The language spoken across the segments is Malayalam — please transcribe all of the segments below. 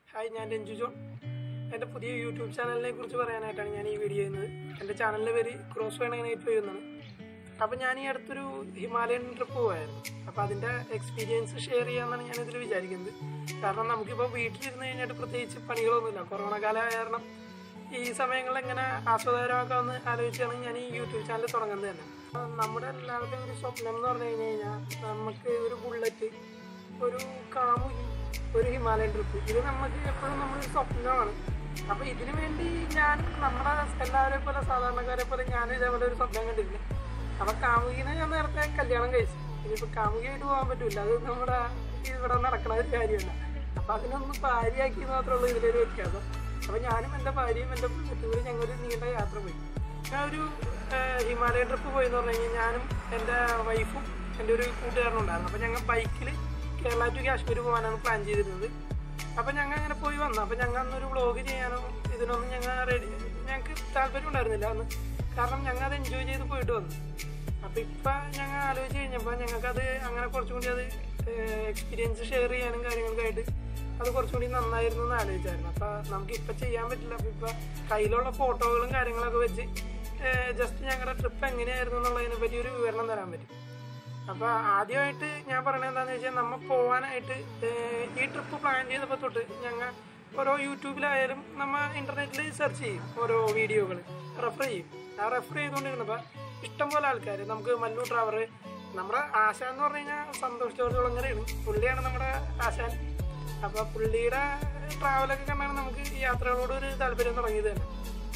ഹായ് ഞാൻ രഞ്ജു ജോൺ എൻ്റെ പുതിയ യൂട്യൂബ് ചാനലിനെ കുറിച്ച് പറയാനായിട്ടാണ് ഞാൻ ഈ വീഡിയോ ചെയ്യുന്നത് എൻ്റെ ചാനലിൻ്റെ പേര് ക്രോസ് വേണ നൈറ്റ് വൈ എന്നാണ് അപ്പോൾ ഞാൻ ഈ അടുത്തൊരു ഹിമാലയൻ ട്രിപ്പ് പോയായിരുന്നു അപ്പോൾ അതിൻ്റെ എക്സ്പീരിയൻസ് ഷെയർ ചെയ്യാമെന്നാണ് ഞാൻ ഇതിൽ വിചാരിക്കുന്നത് കാരണം നമുക്കിപ്പോൾ വീട്ടിലിരുന്ന് കഴിഞ്ഞിട്ട് പ്രത്യേകിച്ച് പണികളൊന്നുമില്ല കൊറോണ കാലം കാരണം ഈ സമയങ്ങളിൽ എങ്ങനെ ആസ്വാദകരമാക്കാമെന്ന് ആലോചിച്ചാണ് ഞാൻ ഈ യൂട്യൂബ് ചാനൽ തുടങ്ങുന്നത് തന്നെ അപ്പോൾ നമ്മുടെ എല്ലാവരുടെയും ഒരു സ്വപ്നം എന്ന് പറഞ്ഞു കഴിഞ്ഞ് കഴിഞ്ഞാൽ നമുക്ക് ഒരു ബുള്ളറ്റ് ഒരു കാമുകി ഒരു ഹിമാലയൻ ട്രിപ്പ് ഇത് നമുക്ക് എപ്പോഴും നമ്മളൊരു സ്വപ്നമാണ് അപ്പോൾ ഇതിനു വേണ്ടി ഞാൻ നമ്മുടെ എല്ലാവരെ പോലെ സാധാരണക്കാരെ പോലെ ഞാൻ ഇതേപോലെ ഒരു സ്വപ്നം കണ്ടിരുന്നു അപ്പോൾ കാമുകിനെ ഞാൻ നേരത്തെ കല്യാണം കഴിച്ചു ഇനിയിപ്പോൾ കാമുകിയായിട്ട് പോകാൻ പറ്റില്ല അത് നമ്മുടെ ഇവിടെ നടക്കണ ഒരു കാര്യമല്ല അപ്പോൾ അതിനൊന്ന് ഭാര്യയാക്കി മാത്രമേ ഉള്ളൂ ഇതിലൊരു വ്യത്യാസം അപ്പോൾ ഞാനും എൻ്റെ ഭാര്യയും എൻ്റെ കുട്ടികളും ഞങ്ങൾ ഒരു നീണ്ട യാത്ര പോയി ഞാൻ ഒരു ഏഹ്, ഹിമാലയൻ ട്രിപ്പ് പോയി എന്ന് പറഞ്ഞു കഴിഞ്ഞാൽ ഞാനും എൻ്റെ വൈഫും എൻ്റെ ഒരു കൂട്ടുകാരനും ഉണ്ടായിരുന്നു അപ്പോൾ ഞങ്ങൾ ബൈക്കിൽ കേരള ടു കാശ്മീർ പോകാനാണ് പ്ലാൻ ചെയ്തിരുന്നത് അപ്പോൾ ഞങ്ങൾ അങ്ങനെ പോയി വന്നു അപ്പോൾ ഞങ്ങൾ അന്നൊരു വ്ളോഗ് ചെയ്യാനോ ഇതിനൊന്നും ഞങ്ങൾ റെഡി ഞങ്ങൾക്ക് താല്പര്യം ഉണ്ടായിരുന്നില്ല അന്ന് കാരണം ഞങ്ങൾ അത് എൻജോയ് ചെയ്ത് പോയിട്ട് വന്നു അപ്പോൾ ഇപ്പം ഞങ്ങൾ ആലോചിച്ച് കഴിഞ്ഞപ്പോൾ ഞങ്ങൾക്കത് അങ്ങനെ കുറച്ചും കൂടി അത് എക്സ്പീരിയൻസ് ഷെയർ ചെയ്യാനും കാര്യങ്ങൾക്കായിട്ട് അത് കുറച്ചും കൂടി നന്നായിരുന്നു എന്ന് ആലോചിച്ചായിരുന്നു അപ്പോൾ നമുക്ക് ഇപ്പം ചെയ്യാൻ പറ്റില്ല അപ്പോൾ ഇപ്പം കയ്യിലുള്ള ഫോട്ടോകളും കാര്യങ്ങളൊക്കെ വെച്ച് ജസ്റ്റ് ഞങ്ങളുടെ ട്രിപ്പ് എങ്ങനെയായിരുന്നു എന്നുള്ളതിനെ പറ്റി ഒരു വിവരണം തരാൻ പറ്റും അപ്പോൾ ആദ്യമായിട്ട് ഞാൻ പറയണത് എന്താണെന്ന് വെച്ചാൽ നമ്മൾ പോകാനായിട്ട് ഏഹ്, ഈ ട്രിപ്പ് പ്ലാൻ ചെയ്തപ്പോൾ തൊട്ട് ഞങ്ങൾ ഓരോ യൂട്യൂബിലായാലും നമ്മൾ ഇൻ്റർനെറ്റിൽ സെർച്ച് ചെയ്യും ഓരോ വീഡിയോകൾ റെഫർ ചെയ്യും ആ റെഫർ ചെയ്തുകൊണ്ടിരുന്നപ്പോൾ ഇഷ്ടംപോലെ ആൾക്കാർ നമുക്ക് മല്ലു ട്രാവർ നമ്മുടെ ആശാൻ എന്ന് പറഞ്ഞു കഴിഞ്ഞാൽ സന്തോഷ് ജോർജ് കുളങ്ങരയാണ് പുള്ളിയാണ് നമ്മുടെ ആശാൻ അപ്പോൾ പുള്ളിയുടെ ട്രാവലൊക്കെ കണ്ടാണ് നമുക്ക് ഈ യാത്രകളോട് ഒരു താല്പര്യം തുടങ്ങിയത് തന്നെ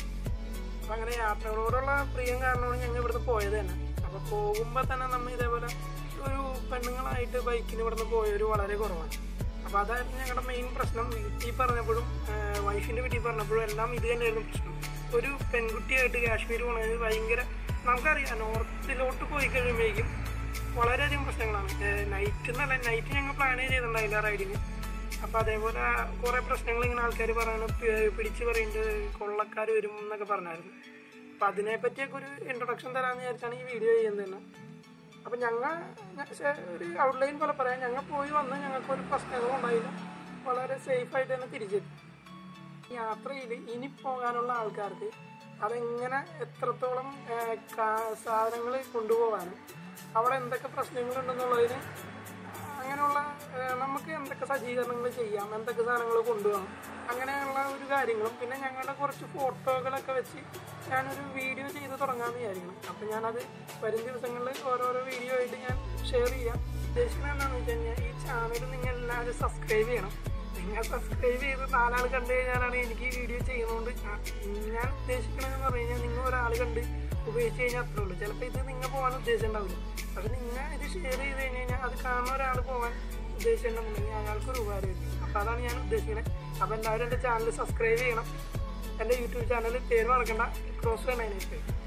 അപ്പം അങ്ങനെ യാത്രകളോടുള്ള പ്രിയം കാരണമാണ് ഞങ്ങൾ ഇവിടുന്ന് പോയത് തന്നെ അപ്പോൾ പോകുമ്പോൾ തന്നെ നമ്മൾ ഇതേപോലെ ഒരു പെണ്ണുങ്ങളായിട്ട് ബൈക്കിന് ഇവിടുന്ന് പോയവർ വളരെ കുറവാണ് അപ്പോൾ അതായിരുന്നു ഞങ്ങളുടെ മെയിൻ പ്രശ്നം വീട്ടിൽ പറഞ്ഞപ്പോഴും വൈഫിൻ്റെ വീട്ടിൽ പറഞ്ഞപ്പോഴും എല്ലാം ഇത് തന്നെയായിരുന്നു പ്രശ്നം ഒരു പെൺകുട്ടിയായിട്ട് കാശ്മീർ പോകണത് ഭയങ്കര നമുക്കറിയാം നോർത്തിലോട്ട് പോയി കഴിയുമ്പോഴേക്കും വളരെയധികം പ്രശ്നങ്ങളാണ് നൈറ്റ് എന്നല്ല നൈറ്റ് ഞങ്ങൾ പ്ലാൻ ചെയ്തിട്ടുണ്ടായില്ല റൈഡിങ് അപ്പോൾ അതേപോലെ കുറേ പ്രശ്നങ്ങൾ ഇങ്ങനെ ആൾക്കാർ പറയണ പിടിച്ച് പറയുന്നത് കൊള്ളക്കാർ വരും എന്നൊക്കെ പറഞ്ഞായിരുന്നു അപ്പോൾ അതിനെപ്പറ്റിയൊക്കെ ഒരു ഇൻട്രൊഡക്ഷൻ തരാമെന്ന് വിചാരിച്ചാണ് ഈ വീഡിയോ ചെയ്യുന്നത് തന്നെ അപ്പം ഞങ്ങൾ ഒരു ഔട്ട്ലൈൻ പോലെ പറയാം ഞങ്ങൾ പോയി വന്ന് ഞങ്ങൾക്ക് ഒരു പ്രശ്നങ്ങളും ഉണ്ടായില്ല വളരെ സേഫായിട്ട് തന്നെ തിരിച്ചെത്തി യാത്രയിൽ ഇനി പോകാനുള്ള ആൾക്കാർക്ക് അതെങ്ങനെ എത്രത്തോളം സാധനങ്ങൾ കൊണ്ടുപോകാനും അവിടെ എന്തൊക്കെ പ്രശ്നങ്ങളുണ്ടെന്നുള്ളതിന് അങ്ങനെയുള്ള ഏഹ്, നമുക്ക് എന്തൊക്കെ സജ്ജീകരണങ്ങൾ ചെയ്യാം എന്തൊക്കെ സാധനങ്ങൾ കൊണ്ടുപോകാം അങ്ങനെയുള്ള ഒരു കാര്യങ്ങളും പിന്നെ ഞങ്ങളുടെ കുറച്ച് ഫോട്ടോകളൊക്കെ വെച്ച് ഞാനൊരു വീഡിയോ ചെയ്ത് തുടങ്ങാമെന്ന് വിചാരിക്കണം അപ്പം ഞാനത് വരും ദിവസങ്ങളിൽ ഓരോരോ വീഡിയോ ആയിട്ട് ഞാൻ ഷെയർ ചെയ്യാം ഉദ്ദേശിക്കുന്നത് എന്താണെന്ന് വെച്ച് കഴിഞ്ഞാൽ ഈ ചാനൽ നിങ്ങൾ എല്ലാവരും സബ്സ്ക്രൈബ് ചെയ്യണം നിങ്ങൾ സബ്സ്ക്രൈബ് ചെയ്ത് നാലാൾ കണ്ടു കഴിഞ്ഞാലാണ് എനിക്ക് ഈ വീഡിയോ ചെയ്യുന്നതുകൊണ്ട് ഞാൻ- ഞാൻ ഉദ്ദേശിക്കണമെന്ന് പറഞ്ഞു കഴിഞ്ഞാൽ നിങ്ങൾ ഒരാൾ കണ്ട് ഉപയോഗിച്ച് കഴിഞ്ഞാൽ അത്രേ ഉള്ളൂ ചിലപ്പോൾ ഇത് നിങ്ങൾ പോകാൻ ഉദ്ദേശിച്ചിട്ടുണ്ടാവില്ല പക്ഷെ നിങ്ങൾ ഇത് ഷെയർ ചെയ്ത് കഴിഞ്ഞ് കഴിഞ്ഞാൽ അത് കാണുന്ന ഒരാൾ പോകാൻ ഉദ്ദേശിച്ചിട്ടുണ്ടെന്നുണ്ടെങ്കിൽ അയാൾക്കൊരു ഉപകാരമായിരിക്കും അപ്പോൾ അതാണ് ഞാൻ ഉദ്ദേശിക്കുന്നത് അപ്പോൾ എല്ലാവരും എൻ്റെ ചാനൽ സബ്സ്ക്രൈബ് ചെയ്യണം എൻ്റെ യൂട്യൂബ് ചാനൽ പേര് മറക്കണ്ട ക്രോസ് വേണേനെ